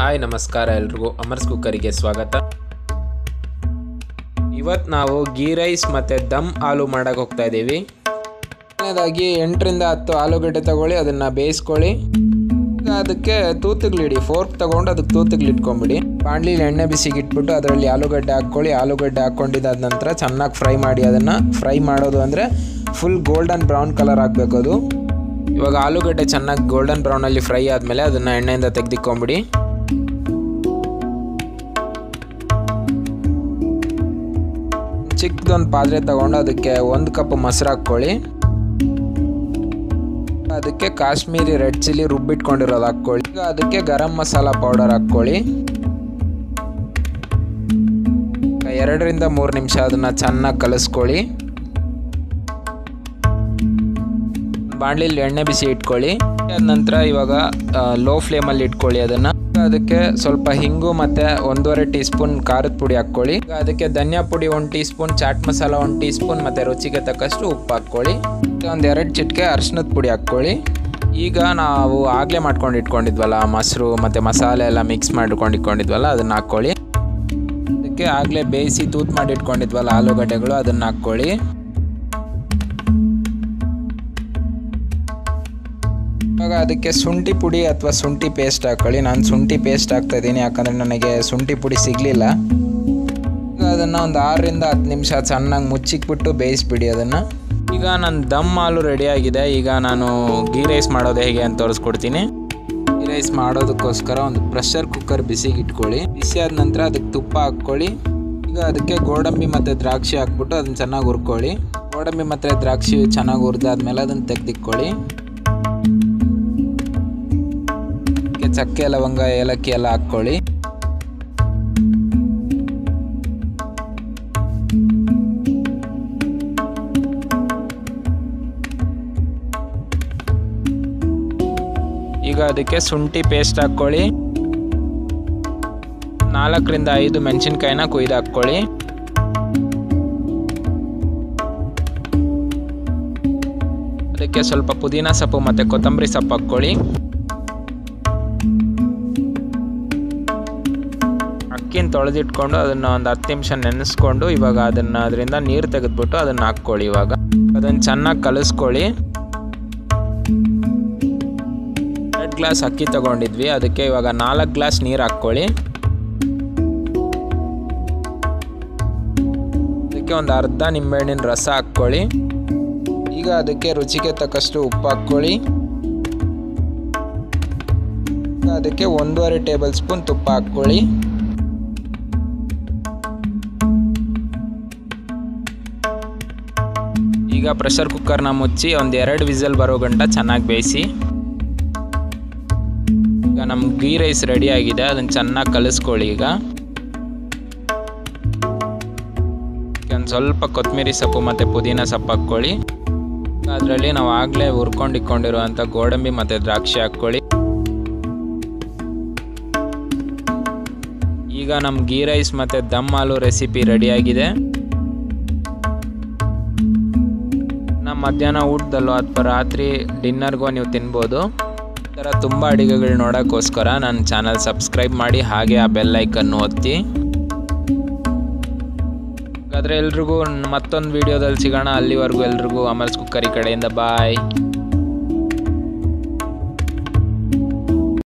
hi ನಮಸ್ಕಾರ ಎಲ್ರಿಗೂ ಅಮರ್ಸ್ ಕುಕ್ಕರಿಗೆ ಸ್ವಾಗತ ಇವತ್ತು ನಾವು ಗೀ ರೈಸ್ ಮತ್ತು ದಮ್ ಆಲೂ ಮಾಡೋಕೆ ಹೋಗ್ತಾ ಇದ್ದೀವಿ ಮೊದಲನೇದಾಗಿ ಎಂಟರಿಂದ ಹತ್ತು ಆಲೂಗಡ್ಡೆ ತಗೊಳ್ಳಿ ಅದನ್ನು ಬೇಯಿಸ್ಕೊಳ್ಳಿ ಈಗ ಅದಕ್ಕೆ ತೂತುಗಳಿಡಿ ಫೋರ್ಕ್ ತಗೊಂಡು ಅದಕ್ಕೆ ತೂತುಗಳು ಇಟ್ಕೊಂಬಿಡಿ ಬಾಣಲಿಲಿ ಎಣ್ಣೆ ಬಿಸಿಗೆ ಇಟ್ಬಿಟ್ಟು ಅದರಲ್ಲಿ ಆಲೂಗಡ್ಡೆ ಹಾಕ್ಕೊಳ್ಳಿ ಆಲೂಗಡ್ಡೆ ಹಾಕ್ಕೊಂಡಿದ್ದಾದ ನಂತರ ಚೆನ್ನಾಗಿ ಫ್ರೈ ಮಾಡಿ ಅದನ್ನು ಫ್ರೈ ಮಾಡೋದು ಅಂದರೆ ಫುಲ್ ಗೋಲ್ಡನ್ ಬ್ರೌನ್ ಕಲರ್ ಆಗಬೇಕು ಅದು ಇವಾಗ ಆಲೂಗಡ್ಡೆ ಚೆನ್ನಾಗಿ ಗೋಲ್ಡನ್ ಬ್ರೌನಲ್ಲಿ ಫ್ರೈ ಆದಮೇಲೆ ಅದನ್ನು ಎಣ್ಣೆಯಿಂದ ತೆಗೆದಿಕ್ಕೊಂಬಿಡಿ ಚಿಕ್ಕದೊಂದು ಪಾತ್ರೆ ತಗೊಂಡು ಅದಕ್ಕೆ ಒಂದು ಕಪ್ ಮೊಸರು ಹಾಕ್ಕೊಳ್ಳಿ ಅದಕ್ಕೆ ಕಾಶ್ಮೀರಿ ರೆಡ್ ಚಿಲ್ಲಿ ರುಬ್ಬಿಟ್ಕೊಂಡಿರೋದು ಹಾಕ್ಕೊಳ್ಳಿ ಈಗ ಅದಕ್ಕೆ ಗರಂ ಮಸಾಲ ಪೌಡರ್ ಹಾಕ್ಕೊಳ್ಳಿ ಎರಡರಿಂದ ಮೂರು ನಿಮಿಷ ಅದನ್ನು ಚೆನ್ನಾಗಿ ಕಲಿಸ್ಕೊಳ್ಳಿ ಬಾಣಲಿಲಿ ಎಣ್ಣೆ ಬಿಸಿ ಇಟ್ಕೊಳ್ಳಿ ಅದ ನಂತರ ಇವಾಗ ಲೋ ಫ್ಲೇಮಲ್ಲಿ ಇಟ್ಕೊಳ್ಳಿ ಅದನ್ನು ಅದಕ್ಕೆ ಸ್ವಲ್ಪ ಹಿಂಗು ಮತ್ತು ಒಂದೂವರೆ ಟೀ ಸ್ಪೂನ್ ಖಾರದ ಪುಡಿ ಹಾಕ್ಕೊಳ್ಳಿ ಈಗ ಅದಕ್ಕೆ ಧನಿಯಾ ಪುಡಿ ಒಂದು ಟೀ ಸ್ಪೂನ್ ಚಾಟ್ ಮಸಾಲ ಒಂದು ಟೀ ಸ್ಪೂನ್ ಮತ್ತು ರುಚಿಗೆ ತಕ್ಕಷ್ಟು ಉಪ್ಪು ಹಾಕ್ಕೊಳ್ಳಿ ಒಂದು ಎರಡು ಚಿಟಿಕೆ ಅರ್ಶಿನದ ಪುಡಿ ಹಾಕ್ಕೊಳ್ಳಿ ಈಗ ನಾವು ಆಗಲೇ ಮಾಡ್ಕೊಂಡು ಇಟ್ಕೊಂಡಿದ್ವಲ್ಲ ಮೊಸರು ಮತ್ತು ಮಸಾಲೆ ಎಲ್ಲ ಮಿಕ್ಸ್ ಮಾಡ್ಕೊಂಡು ಇಟ್ಕೊಂಡಿದ್ವಲ್ಲ ಅದನ್ನು ಹಾಕ್ಕೊಳ್ಳಿ ಅದಕ್ಕೆ ಆಗಲೇ ಬೇಯಿಸಿ ತೂತ್ ಮಾಡಿ ಇಟ್ಕೊಂಡಿದ್ವಲ್ಲ ಆಲೂಗಡ್ಡೆಗಳು ಅದನ್ನು ಹಾಕ್ಕೊಳ್ಳಿ ಇವಾಗ ಅದಕ್ಕೆ ಶುಂಠಿ ಪುಡಿ ಅಥವಾ ಶುಂಠಿ ಪೇಸ್ಟ್ ಹಾಕೊಳ್ಳಿ ನಾನು ಶುಂಠಿ ಪೇಸ್ಟ್ ಹಾಕ್ತಾ ಇದ್ದೀನಿ ಯಾಕಂದರೆ ನನಗೆ ಶುಂಠಿ ಪುಡಿ ಸಿಗಲಿಲ್ಲ ಈಗ ಅದನ್ನು ಒಂದು ಆರರಿಂದ ಹತ್ತು ನಿಮಿಷ ಚೆನ್ನಾಗಿ ಮುಚ್ಚಿಕ್ಬಿಟ್ಟು ಬೇಯಿಸ್ಬಿಡಿ ಅದನ್ನು ಈಗ ನನ್ನ ದಮ್ ಹಾಲು ರೆಡಿಯಾಗಿದೆ ಈಗ ನಾನು ಗೀ ರೈಸ್ ಮಾಡೋದು ಹೇಗೆ ಅಂತ ತೋರಿಸ್ಕೊಡ್ತೀನಿ ಗೀ ರೈಸ್ ಮಾಡೋದಕ್ಕೋಸ್ಕರ ಒಂದು ಪ್ರೆಷರ್ ಕುಕ್ಕರ್ ಬಿಸಿಗೆ ಇಟ್ಕೊಳ್ಳಿ ಬಿಸಿ ಆದ ನಂತರ ಅದಕ್ಕೆ ತುಪ್ಪ ಹಾಕ್ಕೊಳ್ಳಿ ಈಗ ಅದಕ್ಕೆ ಗೋಡಂಬಿ ಮತ್ತು ದ್ರಾಕ್ಷಿ ಹಾಕ್ಬಿಟ್ಟು ಅದನ್ನು ಚೆನ್ನಾಗಿ ಹುರ್ಕೊಳ್ಳಿ ಗೋಡಂಬಿ ಮತ್ತು ದ್ರಾಕ್ಷಿ ಚೆನ್ನಾಗಿ ಹುರಿದಾದ್ಮೇಲೆ ಅದನ್ನು ತೆಗೆದಿಕ್ಕೊಳ್ಳಿ ಚಕ್ಕೆ ಲವಂಗ ಏಲಕ್ಕಿ ಎಲ್ಲ ಹಾಕ್ಕೊಳ್ಳಿ ಈಗ ಅದಕ್ಕೆ ಶುಂಠಿ ಪೇಸ್ಟ್ ಹಾಕ್ಕೊಳ್ಳಿ ನಾಲ್ಕರಿಂದ ಐದು ಮೆಣಸಿನ್ಕಾಯಿನ ಕುಯ್ದು ಹಾಕ್ಕೊಳ್ಳಿ ಅದಕ್ಕೆ ಸ್ವಲ್ಪ ಪುದೀನ ಸೊಪ್ಪು ಮತ್ತು ಕೊತ್ತಂಬರಿ ಸೊಪ್ಪು ಹಾಕ್ಕೊಳ್ಳಿ ಅಕ್ಕಿನ ತೊಳೆದಿಟ್ಕೊಂಡು ಅದನ್ನು ಒಂದು ಹತ್ತು ನಿಮಿಷ ನೆನೆಸ್ಕೊಂಡು ಇವಾಗ ಅದನ್ನು ಅದರಿಂದ ನೀರು ತೆಗೆದ್ಬಿಟ್ಟು ಅದನ್ನು ಹಾಕ್ಕೊಳ್ಳಿ ಇವಾಗ ಅದನ್ನು ಚೆನ್ನಾಗಿ ಕಲಿಸ್ಕೊಳ್ಳಿ ಎರಡು ಗ್ಲಾಸ್ ಅಕ್ಕಿ ತಗೊಂಡಿದ್ವಿ ಅದಕ್ಕೆ ಇವಾಗ ನಾಲ್ಕು ಗ್ಲಾಸ್ ನೀರು ಹಾಕ್ಕೊಳ್ಳಿ ಅದಕ್ಕೆ ಒಂದು ಅರ್ಧ ನಿಂಬೆಹಣ್ಣಿನ ರಸ ಹಾಕ್ಕೊಳ್ಳಿ ಈಗ ಅದಕ್ಕೆ ರುಚಿಗೆ ತಕ್ಕಷ್ಟು ಉಪ್ಪು ಹಾಕ್ಕೊಳ್ಳಿ ಅದಕ್ಕೆ ಒಂದೂವರೆ ಟೇಬಲ್ ಸ್ಪೂನ್ ತುಪ್ಪ ಹಾಕ್ಕೊಳ್ಳಿ ಈಗ ಪ್ರೆಷರ್ ಕುಕ್ಕರ್ನ ಮುಚ್ಚಿ ಒಂದು ಎರಡು ವಿಸಲ್ ಬರೋ ಗಂಟ ಚೆನ್ನಾಗಿ ಬೇಯಿಸಿ ಈಗ ನಮ್ಮ ಗೀ ರೈಸ್ ರೆಡಿ ಆಗಿದೆ ಅದನ್ನು ಚೆನ್ನಾಗಿ ಕಲಿಸ್ಕೊಳ್ಳಿ ಈಗ ಒಂದು ಸ್ವಲ್ಪ ಕೊತ್ತಂಬರಿ ಸೊಪ್ಪು ಮತ್ತು ಪುದೀನ ಸೊಪ್ಪು ಹಾಕ್ಕೊಳ್ಳಿ ಅದರಲ್ಲಿ ನಾವು ಆಗಲೇ ಹುರ್ಕೊಂಡು ಇಟ್ಕೊಂಡಿರುವಂಥ ಗೋಡಂಬಿ ಮತ್ತು ದ್ರಾಕ್ಷಿ ಹಾಕ್ಕೊಳ್ಳಿ ಈಗ ನಮ್ಮ ಗೀ ರೈಸ್ ಮತ್ತು ದಮ್ ಆಲೂ ರೆಸಿಪಿ ರೆಡಿಯಾಗಿದೆ ನಮ್ಮ ಮಧ್ಯಾಹ್ನ ಊಟದಲ್ಲೋ ಅಥವಾ ರಾತ್ರಿ ಡಿನ್ನರ್ಗೋ ನೀವು ತಿನ್ಬೋದು ಈ ಥರ ತುಂಬ ಅಡುಗೆಗಳು ನೋಡೋಕ್ಕೋಸ್ಕರ ನನ್ನ ಚಾನಲ್ ಸಬ್ಸ್ಕ್ರೈಬ್ ಮಾಡಿ ಹಾಗೆ ಆ ಬೆಲ್ ಐಕನ್ನು ಒತ್ತಿ ಹಾಗಾದರೆ ಎಲ್ರಿಗೂ ಮತ್ತೊಂದು ವೀಡಿಯೋದಲ್ಲಿ ಸಿಗೋಣ ಅಲ್ಲಿವರೆಗೂ ಎಲ್ರಿಗೂ ಅಮರ್ಸ್ ಕುಕ್ಕರಿ ಕಡೆಯಿಂದ ಬಾಯ್